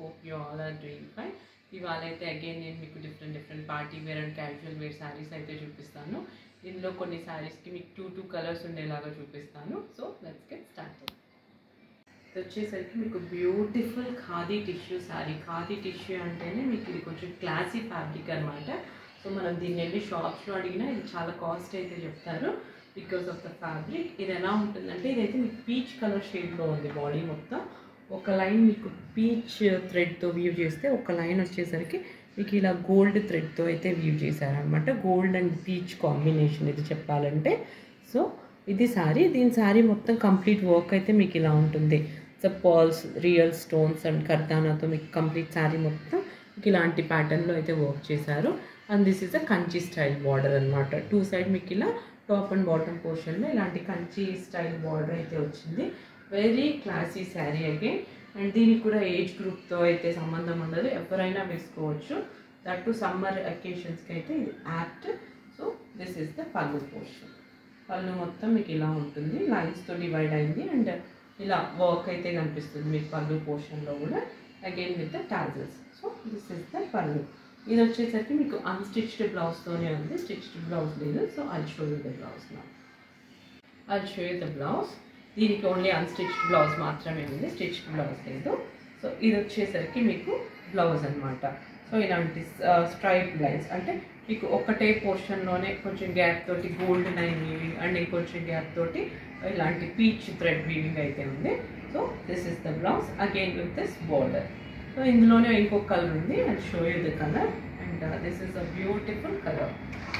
hope you all are doing fine ఇవాళ అయితే again నేను మీకు different different party wear and casual wear saris అయితే చూపిస్తాను ఇందులో కొన్ని శారీస్కి మీకు టూ టూ కలర్స్ ఉండేలాగా చూపిస్తాను సో లెట్స్ గెట్ స్టార్ట్ ఇది వచ్చేసరికి మీకు beautiful khadi tissue sari khadi tissue అంటేనే మీకు ఇది కొంచెం క్లాసీ ఫ్యాబ్రిక్ అనమాట సో మనం దీన్ని వెళ్ళి షాప్స్లో అడిగినా ఇది చాలా కాస్ట్ అయితే చెప్తారు బికాస్ ఆఫ్ ద ఫ్యాబ్రిక్ ఇది ఎలా ఉంటుందంటే ఇదైతే మీకు పీచ్ కలర్ షేడ్లో ఉంది బాడీ మొత్తం ఒక లైన్ మీకు పీచ్ థ్రెడ్తో వీవ్ చేస్తే ఒక లైన్ వచ్చేసరికి మీకు ఇలా గోల్డ్ థ్రెడ్తో అయితే వీవ్ చేశారనమాట గోల్డ్ అండ్ పీచ్ కాంబినేషన్ ఇది చెప్పాలంటే సో ఇది శారీ దీని శారీ మొత్తం కంప్లీట్ వర్క్ అయితే మీకు ఇలా ఉంటుంది so pearls real stones and కర్దానాతో మీకు కంప్లీట్ శారీ మొత్తం మీకు ఇలాంటి ప్యాటర్న్లో అయితే వర్క్ చేశారు and this is a Kanchi style border అనమాట టూ సైడ్ మీకు ఇలా టాప్ అండ్ బాటమ్ పోర్షన్లో ఇలాంటి కంచి స్టైల్ బార్డర్ అయితే వచ్చింది very classy sari again and దీనికి కూడా ఏజ్ గ్రూప్తో అయితే సంబంధం ఉండదు ఎవరైనా వేసుకోవచ్చు దట్ టు సమ్మర్ అకేషన్స్కి అయితే ఇది apt so this is the pallu portion pallu మొత్తం మీకు ఇలా ఉంటుంది లైన్స్తో డివైడ్ అయింది అండ్ ఇలా వర్క్ అయితే కనిపిస్తుంది మీకు పళ్ళు పోర్షన్లో కూడా again with the tassels so this is the pallu ఇది వచ్చేసరికి మీకు అన్స్టిచ్డ్ బ్లౌజ్తోనే ఉంది స్టిచ్డ్ బ్లౌజ్ లేదు so I show you the blouse నా I show you the blouse దీనికి ఓన్లీ అన్స్టిచ్డ్ బ్లౌజ్ మాత్రమే ఉంది స్టిచ్డ్ బ్లౌజ్ లేదు సో ఇది వచ్చేసరికి మీకు బ్లౌజ్ అనమాట సో ఇలాంటి స్ట్రైప్ లైన్స్ అంటే మీకు ఒకటే పోర్షన్లోనే కొంచెం గ్యాప్ తోటి గోల్డ్ లైన్ వీవింగ్ అండ్ ఇంకొంచెం గ్యాప్ తోటి ఇలాంటి పీచ్ థ్రెడ్ వీవింగ్ అయితే ఉంది so this is the blouse again with this border so ఇందులోనే ఇంకొక కలర్ ఉంది and show you the colour and this is a beautiful colour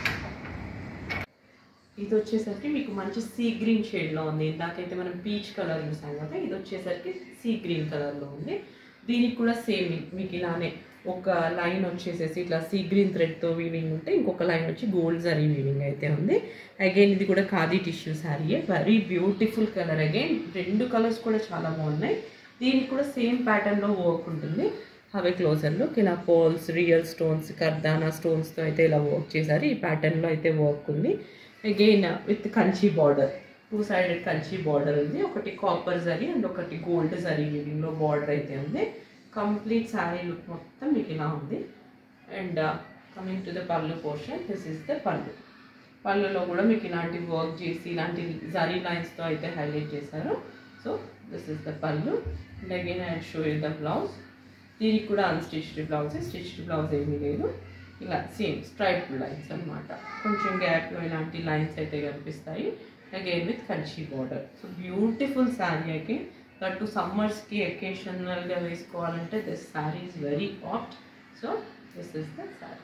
ఇది వచ్చేసరికి మీకు మంచి సీ గ్రీన్ షేడ్లో ఉంది ఇందాకైతే మనం పీచ్ కలర్ చూసాం కదా ఇది వచ్చేసరికి సీ గ్రీన్ కలర్లో ఉంది దీనికి కూడా సేమ్ మీకు ఇలానే ఒక లైన్ వచ్చేసేసి ఇట్లా సీ గ్రీన్ థ్రెడ్తో వీవింగ్ ఉంటే ఇంకొక లైన్ వచ్చి గోల్డ్ జరీ వీవింగ్ అయితే ఉంది అగైన్ ఇది కూడా khadi tissue sari very beautiful colour again రెండు కలర్స్ కూడా చాలా బాగున్నాయి దీనికి కూడా సేమ్ ప్యాటర్న్లో వర్క్ ఉంటుంది అవే క్లోజర్లో ఇలా పోల్స్ రియల్ స్టోన్స్ కర్దానా స్టోన్స్తో అయితే ఇలా వర్క్ చేశారు ఈ ప్యాటర్న్లో అయితే వర్క్ ఉంది again with Kanchi border two sided Kanchi border ఉంది ఒకటి కాపర్ జరీ అండ్ ఒకటి గోల్డ్ జరీ వీవింగ్లో బార్డర్ అయితే ఉంది కంప్లీట్ శారీ లుక్ మొత్తం మీకు ఇలా ఉంది and coming to the pallu portion this is the pallu పళ్ళులో కూడా మీకు ఇలాంటి వర్క్ చేసి ఇలాంటి జరీ లైన్స్తో అయితే హైలైట్ చేశారు so this is the pallu and again I show you the blouse దీనికి కూడా అన్స్టిచ్డ్ బ్లౌజ్ స్టిచ్డ్ బ్లౌజ్ ఏమీ లేదు ఇలా సేమ్ స్ట్రైప్ లైన్స్ అనమాట కొంచెం గ్యాప్లో ఇలాంటి లైన్స్ అయితే కనిపిస్తాయి again with Kanchi border so beautiful sari again but to సమ్మర్స్కి ఎకేషనల్గా వేసుకోవాలంటే this sari is very apt so this is the sari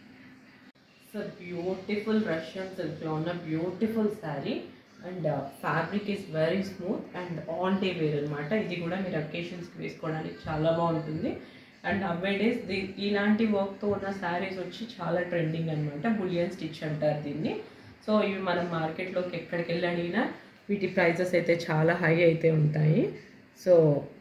so beautiful Russian సిల్క్లో ఉన్న beautiful sari and fabric is very smooth and all day wear అనమాట ఇది కూడా మీరు అకేషన్స్కి వేసుకోవడానికి చాలా బాగుంటుంది అండ్ అవే డేస్ ఇలాంటి వర్క్తో ఉన్న శారీస్ వచ్చి చాలా ట్రెండింగ్ అనమాట బులియన్ స్టిచ్ అంటారు దీన్ని సో ఇవి మనం మార్కెట్లోకి ఎక్కడికి వెళ్ళి అడిగినా వీటి ప్రైజెస్ అయితే చాలా హై అయితే ఉంటాయి సో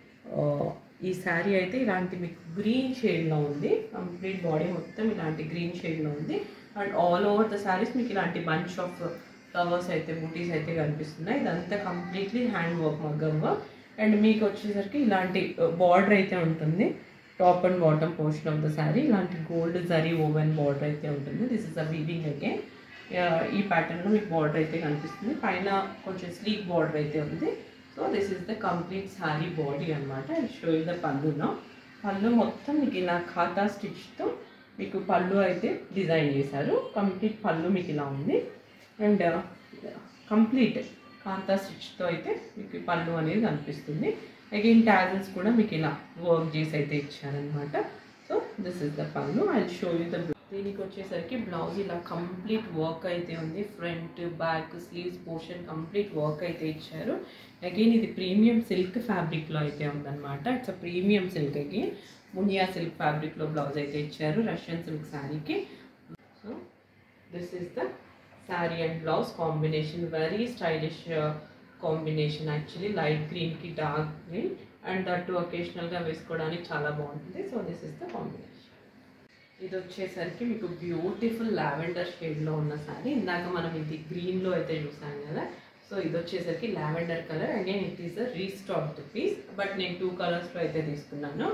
ఈ శారీ అయితే ఇలాంటి మీకు గ్రీన్ షేడ్లో ఉంది కంప్లీట్ బాడీ మొత్తం ఇలాంటి గ్రీన్ షేడ్లో ఉంది and all over the saris మీకు ఇలాంటి బంచ్ ఆఫ్ ఫ్లవర్స్ అయితే బూటీస్ అయితే కనిపిస్తున్నాయి ఇదంతా కంప్లీట్లీ హ్యాండ్ వర్క్ మగ్గం వర్క్ అండ్ మీకు వచ్చేసరికి ఇలాంటి బార్డర్ అయితే ఉంటుంది top and bottom portion of the sari ఇలాంటి గోల్డ్ జరీ ఓవెన్ బార్డర్ అయితే ఉంటుంది this is a weaving again ఈ ప్యాటర్న్లో మీకు బార్డర్ అయితే కనిపిస్తుంది పైన కొంచెం స్లీక్ బార్డర్ అయితే ఉంది so this is the complete sari body అనమాట అండ్ షో ద పళ్ళులో పళ్ళు మొత్తం మీకు ఇలా ఖాతా స్టిచ్తో మీకు పళ్ళు అయితే డిజైన్ చేశారు కంప్లీట్ పళ్ళు మీకు ఇలా ఉంది అండ్ కంప్లీట్ కాంతా స్టిచ్తో అయితే మీకు పళ్ళు అనేది కనిపిస్తుంది అగైన్ టాజల్స్ కూడా మీకు ఇలా వర్క్ చేసి అయితే ఇచ్చారనమాట so this is the pallu I show you the దీనికి వచ్చేసరికి బ్లౌజ్ ఇలా కంప్లీట్ వర్క్ అయితే ఉంది front back sleeves portion complete work అయితే ఇచ్చారు అగైన్ ఇది ప్రీమియం సిల్క్ ఫ్యాబ్రిక్లో అయితే ఉందన్నమాట it's a premium silk again మునియా సిల్క్ ఫ్యాబ్రిక్లో బ్లౌజ్ అయితే ఇచ్చారు రష్యన్ సిల్క్ శారీకి so this is the sari and blouse combination very stylish combination actually light గ్రీన్కి డార్క్ గ్రీన్ అండ్ దట్ ఒకేషనల్గా వేసుకోవడానికి చాలా బాగుంటుంది so this is the combination ఇది వచ్చేసరికి మీకు బ్యూటిఫుల్ లావెండర్ షేడ్లో ఉన్న శారీ ఇందాక మనం ఇది గ్రీన్లో అయితే చూసాం కదా సో ఇది వచ్చేసరికి lavender colour again it is a restocked piece but నేను టూ కలర్స్లో అయితే తీసుకున్నాను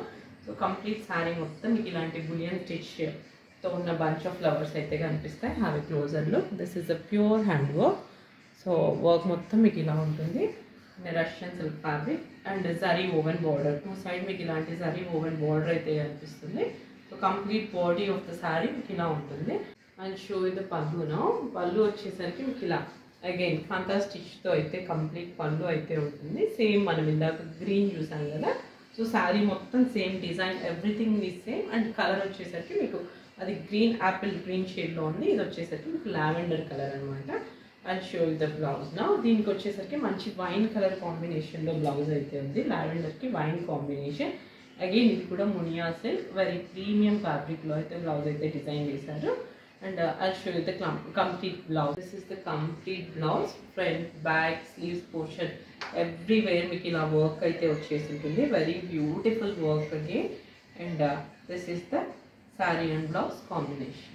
సో కంప్లీట్ శారీ మొత్తం మీకు ఇలాంటి బులియన్ స్టిచ్తో ఉన్న బంచ్ ఆఫ్ ఫ్లవర్స్ అయితే కనిపిస్తాయి హ్యావ్ ఎ క్లోజర్లో this is a pure hand work so work మొత్తం మీకు ఇలా ఉంటుంది Russian silk fabric and zari woven border two side మీకు ఇలాంటి జరీ ఓవెన్ బార్డర్ అయితే కనిపిస్తుంది so complete body of the sari మీకు ఇలా ఉంటుంది అండ్ షో ద పళ్ళును పళ్ళు వచ్చేసరికి మీకు ఇలా అగైన్ ఫంతా స్టిచ్తో అయితే కంప్లీట్ పళ్ళు అయితే ఉంటుంది సేమ్ మనం ఇందాక గ్రీన్ చూసాం కదా సో శారీ మొత్తం సేమ్ డిజైన్ ఎవ్రీథింగ్ ఈ సేమ్ అండ్ కలర్ వచ్చేసరికి మీకు అది గ్రీన్ యాపిల్ గ్రీన్ షేడ్లో ఉంది ఇది వచ్చేసరికి మీకు లావెండర్ కలర్ అనమాట అండ్ షో ద బ్లౌజ్ నా దీనికి వచ్చేసరికి మంచి వైన్ కలర్ కాంబినేషన్లో బ్లౌజ్ అయితే ఉంది లావెండర్కి వైన్ కాంబినేషన్ అగైన్ ఇది కూడా మునియా సిల్క్ వెరీ ప్రీమియం ఫ్యాబ్రిక్లో అయితే బ్లౌజ్ అయితే డిజైన్ చేశారు and I show you the complete blouse this is the complete blouse front back sleeves portion everywhere మీకు ఇలా వర్క్ అయితే వచ్చేసి ఉంటుంది very beautiful work again and this is the sari and blouse combination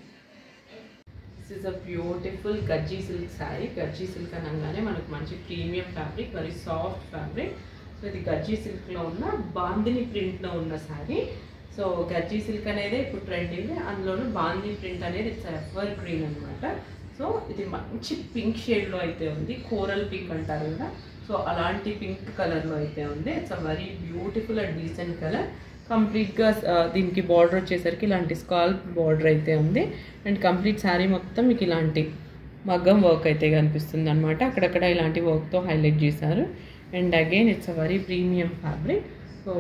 this is a beautiful gajji silk sari gajji silk అనగానే మనకు మంచి premium fabric very soft fabric so ఇది గజ్జీ సిల్క్లో ఉన్న బాందిని ప్రింట్లో ఉన్న శారీ సో గజ్జీ సిల్క్ అనేది ఇప్పుడు ట్రెండింగ్ అందులోనూ బాందీ ప్రింట్ అనేది ఇట్స్ ఎవర్ గ్రీన్ అనమాట సో ఇది మంచి పింక్ షేడ్లో అయితే ఉంది కోరల్ పింక్ అంటారు కదా సో అలాంటి పింక్ కలర్లో అయితే ఉంది it's a very beautiful and decent colour కంప్లీట్గా దీనికి బార్డర్ వచ్చేసరికి ఇలాంటి స్కాల్ప్ బార్డర్ అయితే ఉంది అండ్ కంప్లీట్ శారీ మొత్తం మీకు ఇలాంటి మగ్గం వర్క్ అయితే కనిపిస్తుంది అనమాట అక్కడక్కడ ఇలాంటి వర్క్తో హైలైట్ చేశారు and again it's a very premium fabric so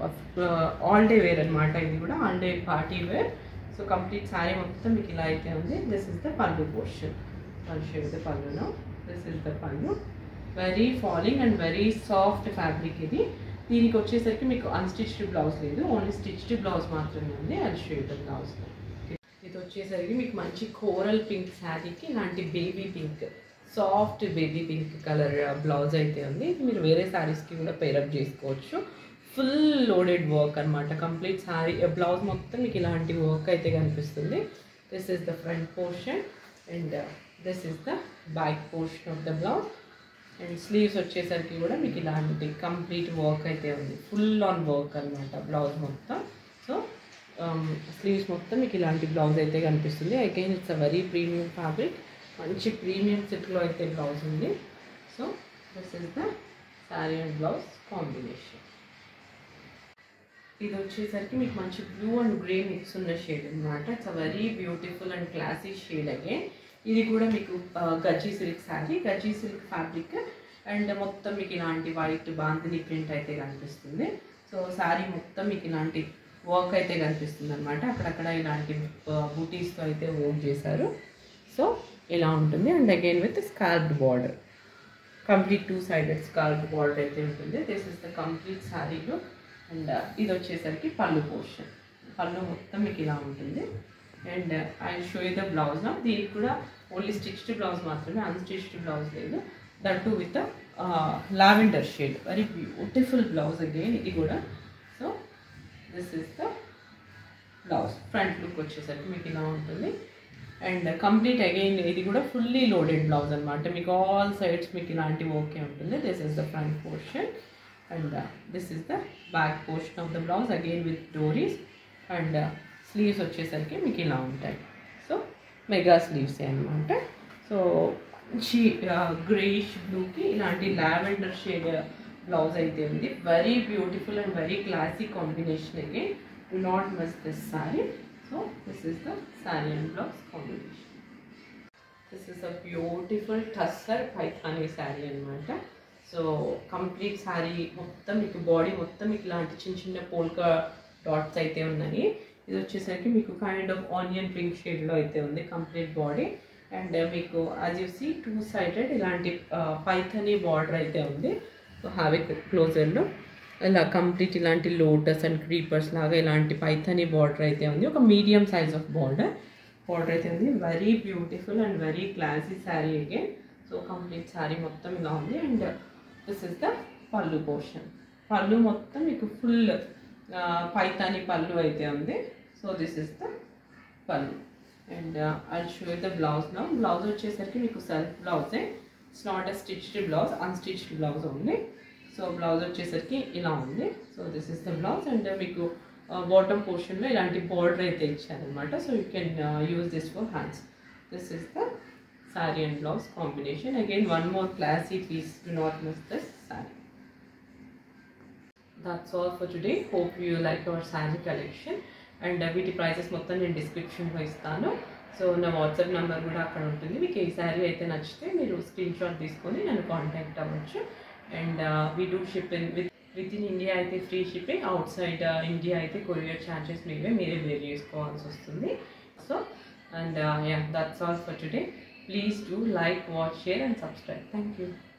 all day wear అనమాట ఇది కూడా all day party wear so complete sari మొత్తం మీకు ఇలా అయితే ఉంది this is the pallu portion pallu the పళ్ళును this is the pallu very falling and very soft fabric ఇది దీనికి వచ్చేసరికి మీకు అన్స్టిచ్డ్ బ్లౌజ్ లేదు ఓన్లీ స్టిచ్డ్ బ్లౌజ్ మాత్రమే ఉంది అది షేడ్ బ్లౌజ్ ఇది వచ్చేసరికి మీకు మంచి కోరల్ పింక్ శారీకి ఇలాంటి baby pink soft baby pink colour blouse అయితే ఉంది ఇది మీరు వేరే శారీస్కి కూడా పేరప్ చేసుకోవచ్చు ఫుల్ లోడెడ్ వర్క్ అనమాట కంప్లీట్ శారీ బ్లౌజ్ మొత్తం మీకు ఇలాంటి వర్క్ అయితే కనిపిస్తుంది this is the front portion and this is the back portion of the blouse and sleeves వచ్చేసరికి కూడా మీకు ఇలాంటి కంప్లీట్ వర్క్ అయితే ఉంది ఫుల్ ఆన్ వర్క్ అనమాట బ్లౌజ్ మొత్తం సో స్లీవ్స్ మొత్తం మీకు ఇలాంటి బ్లౌజ్ అయితే కనిపిస్తుంది again it's a very premium fabric మంచి ప్రీమియం సిల్క్లో అయితే బ్లౌజ్ ఉంది so this is the sari and blouse combination ఇది వచ్చేసరికి మీకు మంచి బ్లూ అండ్ గ్రే మిక్స్ ఉన్న షేడ్ అనమాట it's a very beautiful and classy shade again ఇది కూడా మీకు gajji silk sari gajji silk fabric and మొత్తం మీకు ఇలాంటి వైట్ బాందిని ప్రింట్ అయితే కనిపిస్తుంది సో శారీ మొత్తం మీకు ఇలాంటి వర్క్ అయితే కనిపిస్తుంది అనమాట అక్కడక్కడ ఇలాంటి బూటీస్తో అయితే వర్క్ చేశారు సో ఇలా ఉంటుంది and again with skirt border complete two sided skirt border అయితే ఉంటుంది this is the complete sari look and ఇది వచ్చేసరికి పళ్ళు పోర్షన్ పళ్ళు మొత్తం మీకు ఇలా ఉంటుంది and I show you the blouse నా దీనికి కూడా ఓన్లీ స్టిచ్డ్ బ్లౌజ్ మాత్రమే అన్స్టిచ్డ్ బ్లౌజ్ లేదు that too with lavender shade very beautiful blouse again ఇది కూడా so this is the blouse front look వచ్చేసరికి మీకు ఇలా ఉంటుంది అండ్ కంప్లీట్ అగైన్ ఇది కూడా ఫుల్లీ లోడెడ్ బ్లౌజ్ అనమాట మీకు ఆల్ సైడ్స్ మీకు ఇలాంటి ఓకే ఉంటుంది this is the front portion and this is the back portion of the blouse again with doris and sleeves వచ్చేసరికి మీకు ఇలా ఉంటాయి సో మెగా స్లీవ్స్ అనమాట సో మంచి గ్రేష్ బ్లూకి ఇలాంటి లావెండర్ షేడ్ బ్లౌజ్ అయితే ఉంది very beautiful and very classy combination again do not miss this sari so this is the sari and blouse combination this is a beautiful tussar Paithani sari అనమాట సో కంప్లీట్ శారీ మొత్తం మీకు body మొత్తం మీకు ఇలాంటి చిన్న చిన్న పోల్కా డాట్స్ అయితే ఉన్నాయి ఇది వచ్చేసరికి మీకు కైండ్ ఆఫ్ ఆనియన్ పింక్ షేడ్లో అయితే ఉంది కంప్లీట్ బాడీ అండ్ మీకు as you see two sided ఇలాంటి పైథనీ బార్డర్ అయితే ఉంది సో హ్యావ్ ఎ క్లోజర్లో ఇలా కంప్లీట్ ఇలాంటి లోటస్ అండ్ క్రీపర్స్ లాగా ఇలాంటి పైథనీ బార్డర్ అయితే ఉంది ఒక medium size of border border అయితే ఉంది very beautiful and very classy sari again so complete sari మొత్తం ఇలా ఉంది and this is the pallu portion pallu మొత్తం మీకు ఫుల్ పైతాని పళ్ళు అయితే ఉంది so this is the pallu and I show the blouse నా బ్లౌజ్ వచ్చేసరికి మీకు సెల్ఫ్ బ్లౌజే it's not a stitched blouse unstitched blouse ఉంది సో బ్లౌజ్ వచ్చేసరికి ఇలా ఉంది so this is the blouse and మీకు బాటమ్ పోర్షన్లో ఇలాంటి బార్డర్ అయితే ఇచ్చారనమాట so you can use this for hands this is the sari and blouse combination again one more classy piece do not miss this sari that's all for today hope you like our sari collection and వీటి prices మొత్తం నేను డిస్క్రిప్షన్లో ఇస్తాను so నా WhatsApp number కూడా అక్కడ ఉంటుంది మీకు ఏ శారీ అయితే నచ్చితే మీరు స్క్రీన్ షాట్ తీసుకొని నన్ను కాంటాక్ట్ అవ్వచ్చు and we do ship in with with in India అయితే free shipping outside India అయితే కొరియర్ ఛార్జెస్ మీవే మీరే వేర్ చేసుకోవాల్సి వస్తుంది so and yeah that's all for today please do like watch share and subscribe thank you